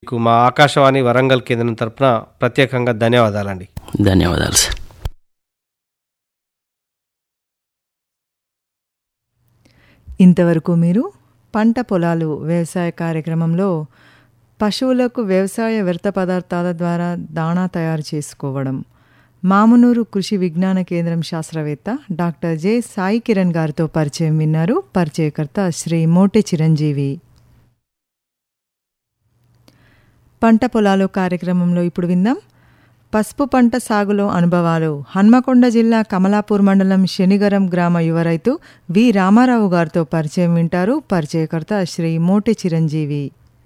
మీకు మా ఆకాశవాణి వరంగల్ కేంద్రం తరపున ప్రత్యేకంగా ధన్యవాదాలండి ధన్యవాదాలు సార్ ఇంతవరకు మీరు పంట పొలాలు వ్యవసాయ కార్యక్రమంలో పశువులకు వ్యవసాయ వ్యర్థ పదార్థాల ద్వారా దాణా తయారు చేసుకోవడం మామునూరు కృషి విజ్ఞాన కేంద్రం శాస్త్రవేత్త డాక్టర్ జె సాయి కిరణ్ గారితో పరిచయం విన్నారు పరిచయకర్త శ్రీ మోటి చిరంజీవి పంట పొలాలు కార్యక్రమంలో ఇప్పుడు విందాం పసుపు పంట సాగులో అనుభవాలు హన్మకొండ జిల్లా కమలాపూర్ మండలం శనిగరం గ్రామ యువ రైతు వి రామారావు గారితో పరిచయం వింటారు పరిచయకర్త శ్రీ మోటి చిరంజీవి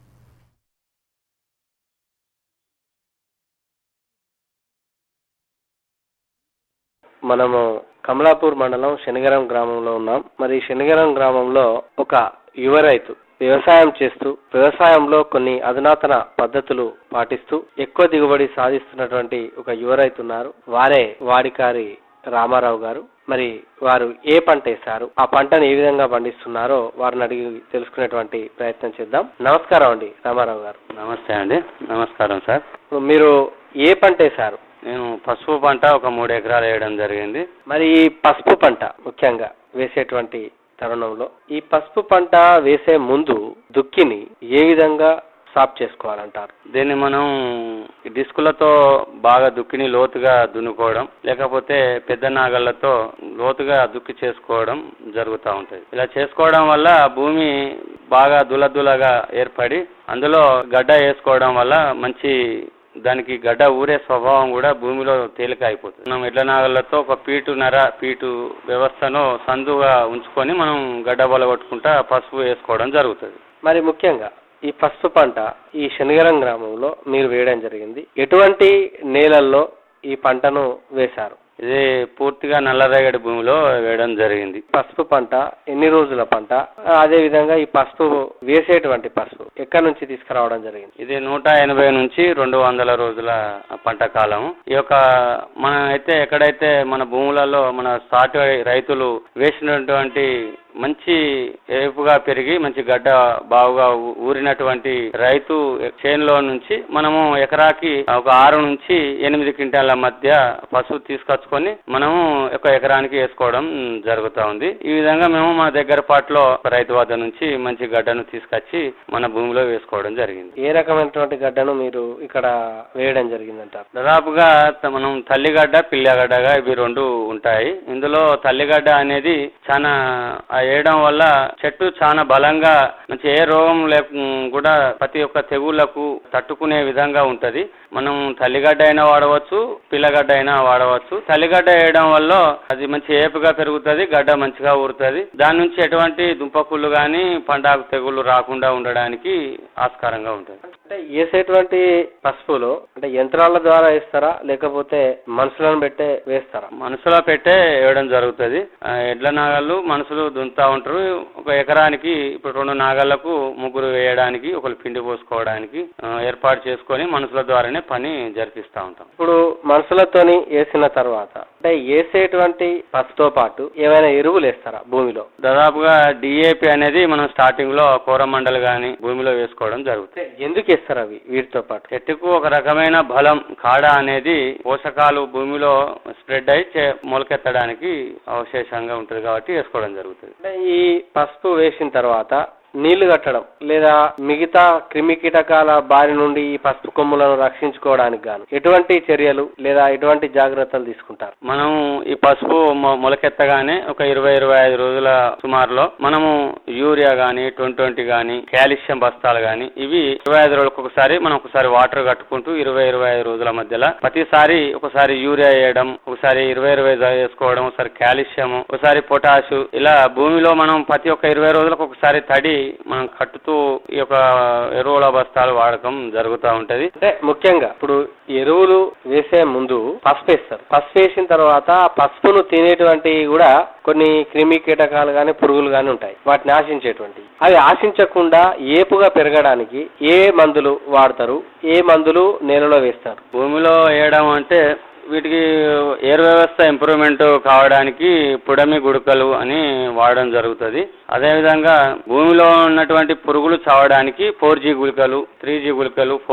మనము కమలాపూర్ మండలం శనిగరం గ్రామంలో ఉన్నాం మరి ఈ శనిగరం గ్రామంలో ఒక యువ రైతు వ్యవసాయం చేస్తూ వ్యవసాయంలో కొన్ని అధునాతన పద్ధతులు పాటిస్తూ ఎక్కువ దిగుబడి సాధిస్తున్నటువంటి ఒక యువ రైతు ఉన్నారు వారే వాడికారి రామారావు గారు మరి వారు ఏ పంట వేశారు ఆ పంటను ఏ విధంగా పండిస్తున్నారో వారిని అడిగి తెలుసుకునేటువంటి ప్రయత్నం చేద్దాం నమస్కారం అండి రామారావు గారు నమస్తే అండి నమస్కారం సార్ మీరు ఏ పంట వేశారు నేను పసుపు పంట ఒక మూడు ఎకరాలు వేయడం జరిగింది మరి ఈ పసుపు పంట ముఖ్యంగా వేసేటువంటి తరుణంలో ఈ పసుపు పంట వేసే ముందు దుక్కిని ఏ విధంగా సాఫ్ చేసుకోవాలంటారు దీన్ని మనం ఈ డిస్కులతో బాగా దుక్కిని లోతుగా దున్నుకోవడం లేకపోతే పెద్ద నాగళ్లతో లోతుగా దుక్కి చేసుకోవడం జరుగుతూ ఉంటుంది ఇలా చేసుకోవడం వల్ల భూమి బాగా దులదులగా ఏర్పడి అందులో గడ్డ వేసుకోవడం వల్ల మంచి దానికి గడ్డ ఊరే స్వభావం కూడా భూమిలో తేలిక అయిపోతుంది మనం ఎడ్ల నాగళ్లతో ఒక పీటు నర పీటు వ్యవస్థను సందుగా ఉంచుకొని మనం గడ్డ బొలగొట్టుకుంటా పసుపు వేసుకోవడం జరుగుతుంది మరి ముఖ్యంగా ఈ పసుపు పంట ఈ శనిగరం గ్రామంలో మీరు వేయడం జరిగింది ఎటువంటి నేలల్లో ఈ పంటను వేశారు ఇది పూర్తిగా నల్లరేగడి భూమిలో వేయడం జరిగింది పసుపు పంట ఎన్ని రోజుల పంట అదే విధంగా ఈ పసుపు వేసేటువంటి పసుపు ఎక్కడి నుంచి తీసుకురావడం జరిగింది ఇది నూట ఎనభై నుంచి రెండు వందల రోజుల పంట కాలం ఈ యొక్క మన అయితే ఎక్కడైతే మన భూములలో మన సాటి రైతులు వేసినటువంటి మంచి ఏపుగా పెరిగి మంచి గడ్డ బావుగా ఊ- ఊరినటువంటి రైతు చేనులో నుంచి మనము ఎకరాకి ఒక ఆరు నుంచి ఎనిమిది క్వింటాల మధ్య పశువు తీసుకొచ్చుకొని మనము ఒక ఎకరానికి వేసుకోవడం జరుగుతూ ఉంది ఈ విధంగా మేము మా దగ్గర పాటలో రైతు వద్ద నుంచి మంచి గడ్డను తీసుకొచ్చి మన భూమిలో వేసుకోవడం జరిగింది ఏ రకమైనటువంటి గడ్డను మీరు ఇక్కడ వేయడం జరిగిందంటారు దాదాపుగా త- మనం తల్లిగడ్డ పిల్లగడ్డగా ఇవి రెండు ఉంటాయి ఇందులో తల్లిగడ్డ అనేది చాలా ఆ వేయడం వల్ల చెట్టు చాలా బలంగా మంచి ఏ రోగం లేక కూడా ప్రతి ఒక్క తెగుళ్లకు తట్టుకునే విధంగా ఉంటది మనం తల్లిగడ్డ అయినా వాడవచ్చు పిల్లగడ్డ అయినా వాడవచ్చు తల్లిగడ్డ వేయడం వల్ల అది మంచి ఏపుగా పెరుగుతుంది గడ్డ మంచిగా ఊరుతుంది దాని నుంచి ఎటువంటి దుంపకుళ్ళు కానీ పండాకు తెగుళ్ళు రాకుండా ఉండడానికి ఆస్కారంగా ఉంటుంది అంటే వేసేటువంటి పసుపులో అంటే యంత్రాల ద్వారా వేస్తారా లేకపోతే మనుషులను పెట్టే వేస్తారా మనసులో పెట్టే వేయడం జరుగుతుంది ఆ, ఎడ్ల నాగళ్ళు మనుషులు దున్నుతా ఉంటారు ఒక ఎకరానికి ఇప్పుడు రెండు నాగళ్లకు ముగ్గురు వేయడానికి ఒకరు పిండి పోసుకోవడానికి ఆ, ఏర్పాటు చేసుకొని మనుషుల ద్వారానే పని జరిపిస్తా ఉంటాం ఇప్పుడు మనుషులతోని వేసిన తర్వాత అంటే వేసేటువంటి పసుపుతో పాటు ఏమైనా ఎరువులు వేస్తారా భూమిలో దాదాపుగా డిఏపి అనేది మనం స్టార్టింగ్ లో కోరమండలు గాని భూమిలో వేసుకోవడం జరుగుతుంది అంటే ఎందుకు వేస్తారు అవి వీటితో పాటు చెట్టుకు ఒక రకమైన బలం కాడ అనేది పోషకాలు భూమిలో స్ప్రెడ్ అయి చే- మొలకెత్తడానికి అవశేషంగా ఉంటుంది కాబట్టి వేసుకోవడం జరుగుతుంది అంటే ఈ పసుపు వేసిన తర్వాత నీళ్లు కట్టడం లేదా మిగతా క్రిమి కీటకాల బారి నుండి ఈ పసుపు కొమ్ములను రక్షించుకోవడానికి గాను ఎటువంటి చర్యలు లేదా ఎటువంటి జాగ్రత్తలు తీసుకుంటారు మనం ఈ పసుపు మొ- మొలకెత్తగానే ఒక ఇరవై ఇరవై ఐదు రోజుల సుమారులో మనము యూరియా గానీ ట్వంటీ ట్వంటీ గానీ కాల్షియం బస్తాలు గానీ ఇవి ఇరవై ఐదు రోజులకు ఒకసారి మనం ఒకసారి వాటర్ కట్టుకుంటూ ఇరవై ఇరవై ఐదు రోజుల మధ్యలో ప్రతిసారి ఒకసారి యూరియా వేయడం ఒకసారి ఇరవై ఇరవై ఐదు వేసుకోవడం ఒకసారి కాల్షియం ఒకసారి పొటాషు ఇలా భూమిలో మనం ప్రతి ఒక్క ఇరవై రోజులకు ఒకసారి తడి మనం కట్టుతూ ఈ యొక్క ఎరువుల బస్తాలు వాడకం జరుగుతూ ఉంటది అంటే ముఖ్యంగా ఇప్పుడు ఎరువులు వేసే ముందు పసుపు వేస్తారు పసుపు వేసిన తర్వాత ఆ పసుపును తినేటువంటి కూడా కొన్ని క్రిమి కీటకాలు గాని పురుగులు గాని ఉంటాయి వాటిని ఆశించేటువంటి అవి ఆశించకుండా ఏపుగా పెరగడానికి ఏ మందులు వాడతారు ఏ మందులు నేలలో వేస్తారు భూమిలో వేయడం అంటే వీటికి ఎయిర్ వ్యవస్థ ఇంప్రూవ్మెంట్ కావడానికి పుడమి గుడకలు అని వాడడం జరుగుతుంది అదేవిధంగా భూమిలో ఉన్నటువంటి పురుగులు చావడానికి ఫోర్ జీ గుళికలు త్రీ జీ గుళికలు